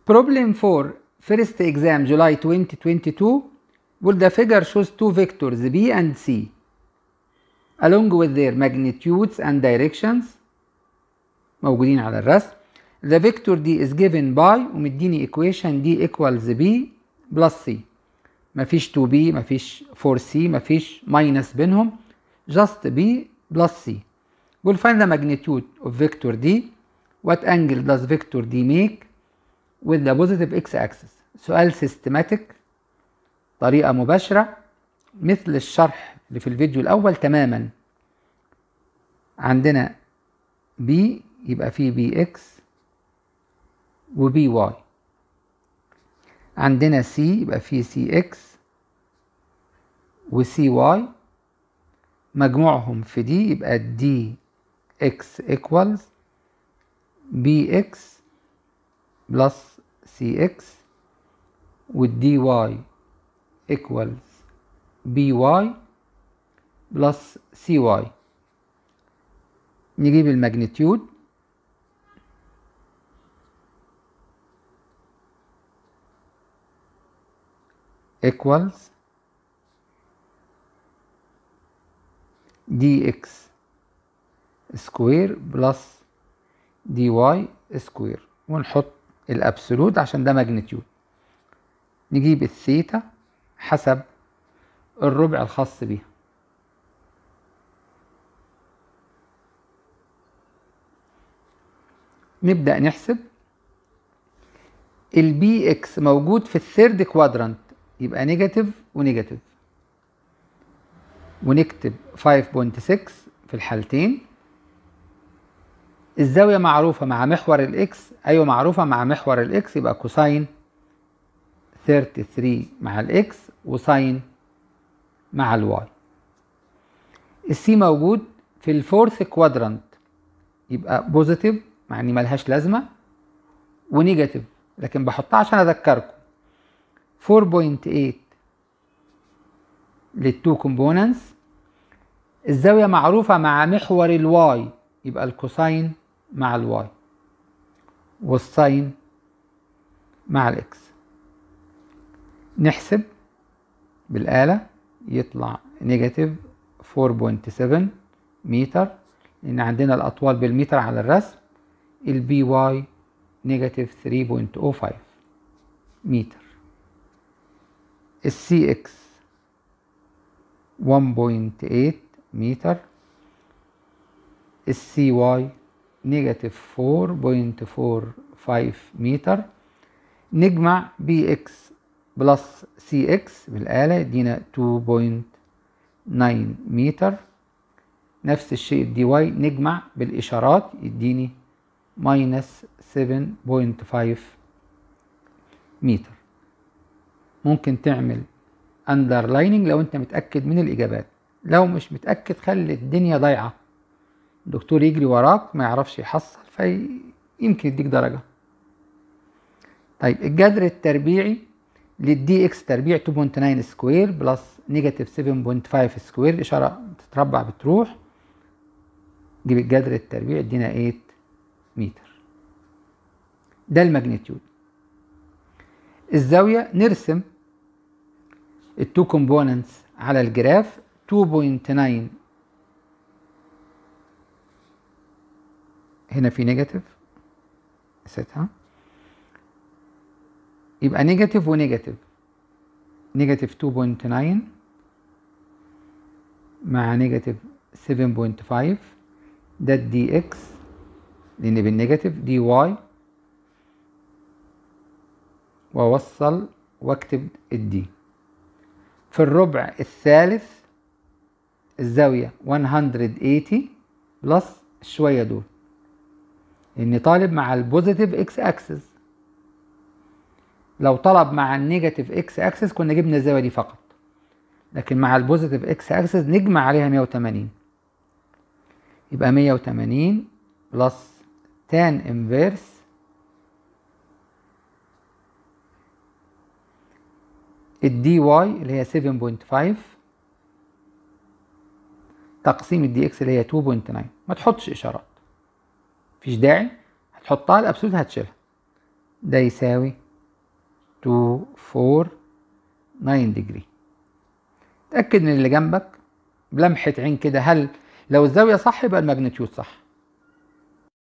Problem 4 first exam July 2022 will the figure shows two vectors B and C along with their magnitudes and directions موجودين على الرسم the vector D is given by ومديني equation D equals B plus C مفيش 2B مفيش 4C مفيش minus بينهم just B plus C we'll find the magnitude of vector D what angle does vector D make with the positive x-axis سؤال systematic طريقة مباشرة مثل الشرح اللي في الفيديو الأول تماما عندنا B يبقى فيه بي اكس وبي واي عندنا سي يبقى فيه سي اكس وسي واي مجموعهم في دي يبقى دي اكس ايكوالز بي اكس بلس سي اكس والدي واي ايكوالز بي واي بلس سي واي نجيب الماجنتيود equals dx سكوير بلس دي واي سكوير ونحط الابسولوت عشان ده ماجنتيود نجيب الثيتا حسب الربع الخاص بيها نبدأ نحسب البي اكس موجود في الثيرد كوادرانت يبقى نيجاتيف ونيجاتيف ونكتب 5.6 في الحالتين الزاوية معروفة مع محور الاكس ايوه معروفة مع محور الاكس يبقى كوساين 33 مع الاكس وساين مع الواي السي موجود في الفورث كوادرانت يبقى بوزيتيف مع اني ملهاش لازمة ونيجاتيف لكن بحطها عشان اذكركم 4.8 للتو كومبوننتس الزاوية معروفة مع محور الواي يبقى الكوساين مع الواي والساين مع الاكس نحسب بالآلة يطلع نيجاتيف 4.7 متر لأن عندنا الأطوال بالمتر على الرسم البي واي نيجاتيف 3.05 متر السي اكس 1.8 متر السي واي نيجاتيف 4.45 متر نجمع بي اكس بلس سي اكس بالآلة يدينا 2.9 متر نفس الشيء الدي واي نجمع بالإشارات يديني ماينس 7.5 متر ممكن تعمل اندرلايننج لو انت متاكد من الاجابات لو مش متاكد خلي الدنيا ضايعه الدكتور يجري وراك ما يعرفش يحصل فيمكن يديك درجه طيب الجذر التربيعي للدي اكس تربيع 2.9 سكوير بلس نيجاتيف 7.5 سكوير الاشاره تتربع بتروح جيب الجذر التربيع ادينا 8 متر ده الماجنتيود الزاوية نرسم التو كومبوننتس على الجراف 2.9 هنا في نيجاتيف نسيتها يبقى نيجاتيف ونيجاتيف نيجاتيف 2.9 مع نيجاتيف 7.5 ده الدي اكس لان بالنيجاتيف دي واي واوصل واكتب الدي في الربع الثالث الزاوية 180 بلس شوية دول لاني طالب مع البوزيتيف اكس اكسس لو طلب مع النيجاتيف اكس اكسس كنا جبنا الزاوية دي فقط لكن مع البوزيتيف اكس اكسس نجمع عليها 180 يبقى 180 بلس تان انفيرس الدي واي اللي هي 7.5 تقسيم الدي اكس اللي هي 2.9 ما تحطش اشارات مفيش داعي هتحطها الابسولوت هتشيلها ده يساوي 2 4 9 ديجري تأكد ان اللي جنبك بلمحة عين كده هل لو الزاوية صح يبقى الماجنتيود صح